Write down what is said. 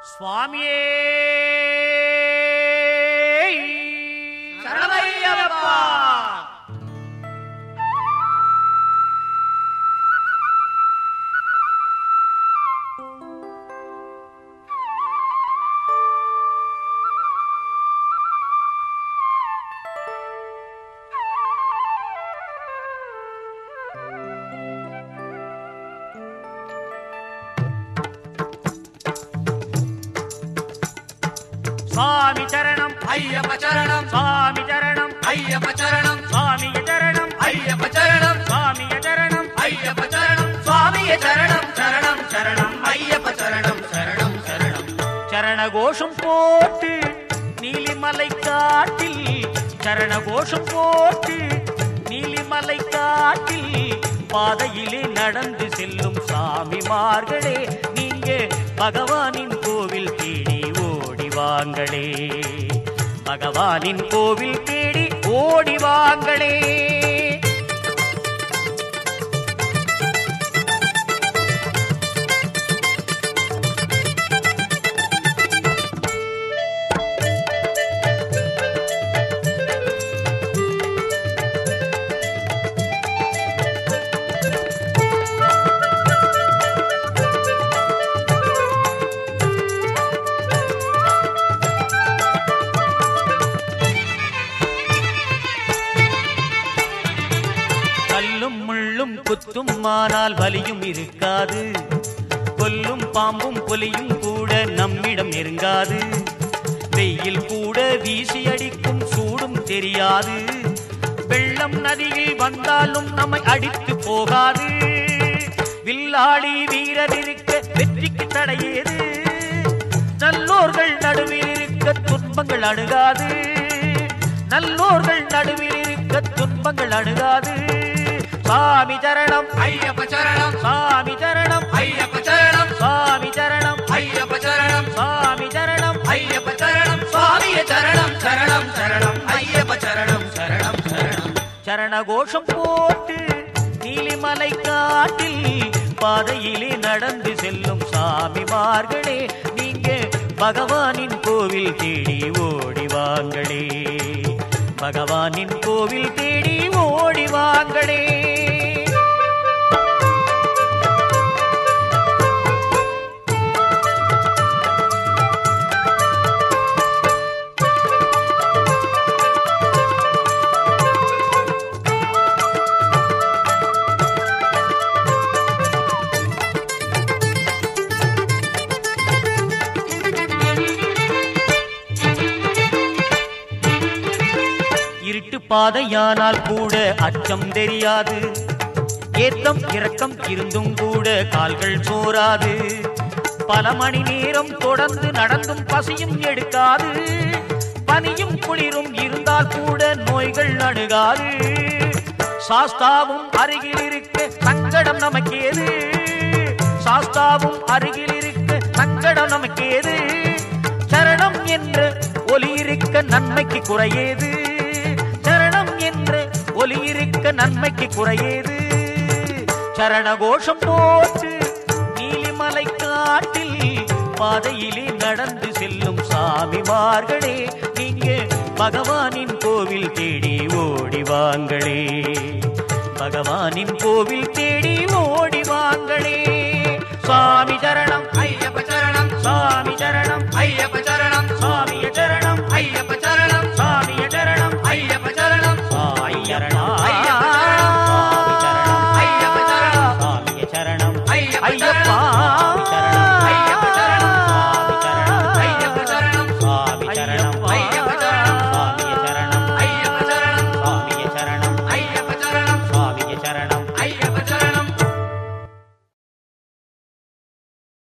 சுவாமியே சரணமையப்பா. சுவாமி சரணம் ஐயப்ப சரணம் சுவாமி சரணம் ஐயப்ப சரணம் சுவாமிய சரணம் ஐயப்ப சரணம் சுவாமிய சரணம் ஐயப்ப சரணம் சுவாமியே சரணம் சரணம் சரணம் ஐயப்ப சரணம் சரணம் சரணம் சரண கோஷம் போட்டு நீலிமலை காட்டில் சரண கோஷம் போட்டு நீலிமலை காட்டில் பாதையிலே நடந்து செல்லும் சாமிமார்களே நீங்க பகவானின் கோவில் தேடி ஓடி வாங்களே பகவானின் கோவில் தேடி ஓடி வாங்களே கல்லும் முள்ளும் குத்தும் ஆனால் வலியும் இருக்காது கொல்லும் பாம்பும் புலியும் கூட நம்மிடம் நெருங்காது வெயில் கூட வீசி அடிக்கும் சூடும் தெரியாது வெள்ளம் நதியில் வந்தாலும் நம்மை அடித்து போகாது வில்லாளி வீரர் இருக்க வெற்றிக்கு தடையேது நல்லோர்கள் நடுவில் இருக்க துன்பங்கள் அணுகாது நல்லோர்கள் நடுவில் இருக்க துன்பங்கள் அணுகாது சாமி சரணம் ஐயப்ப சரணம் சாமி சரணம் ஐயப்ப சரணம் சாமி சரணம் ஐயப்ப சரணம் சாமி சரணம் ஐயப்ப சரணம் சுவாமியே சரணம் சரணம் சரணம் ஐயப்ப சரணம் சரணம் சரணம் சரண கோஷம் போட்டு நீலிமலை காட்டில் பாதையிலே நடந்து செல்லும் சாமிமார்களே நீங்க பகவானின் கோவில் தேடி ஓடி வாங்களே பகவானின் கோவில் தேடி ஓடி வாங்களே இருட்டு பாதையானால் கூட அச்சம் தெரியாது ஏத்தம் இறக்கம் இருந்தும் கூட கால்கள் சோராது பல மணி நேரம் தொடர்ந்து நடந்தும் பசியும் எடுக்காது பனியும் குளிரும் இருந்தால் கூட நோய்கள் அணுகாது சாஸ்தாவும் அருகில் இருக்க சங்கடம் நமக்கேது சாஸ்தாவும் அருகில் இருக்க சங்கடம் நமக்கேது சரணம் என்ற ஒலி இருக்க நன்மைக்கு குறையேது சரணம் என்ற ஒலி இருக்க நன்மைக்கு குறையேது சரண கோஷம் போட்டு நீலிமலை காட்டில் பாதையிலே நடந்து செல்லும் சாமிமார்களே நீங்க பகவானின் கோவில் தேடி ஓடி வாங்களே பகவானின் கோவில் தேடி ஓடி வாங்களே சுவாமி சரணம் ஐ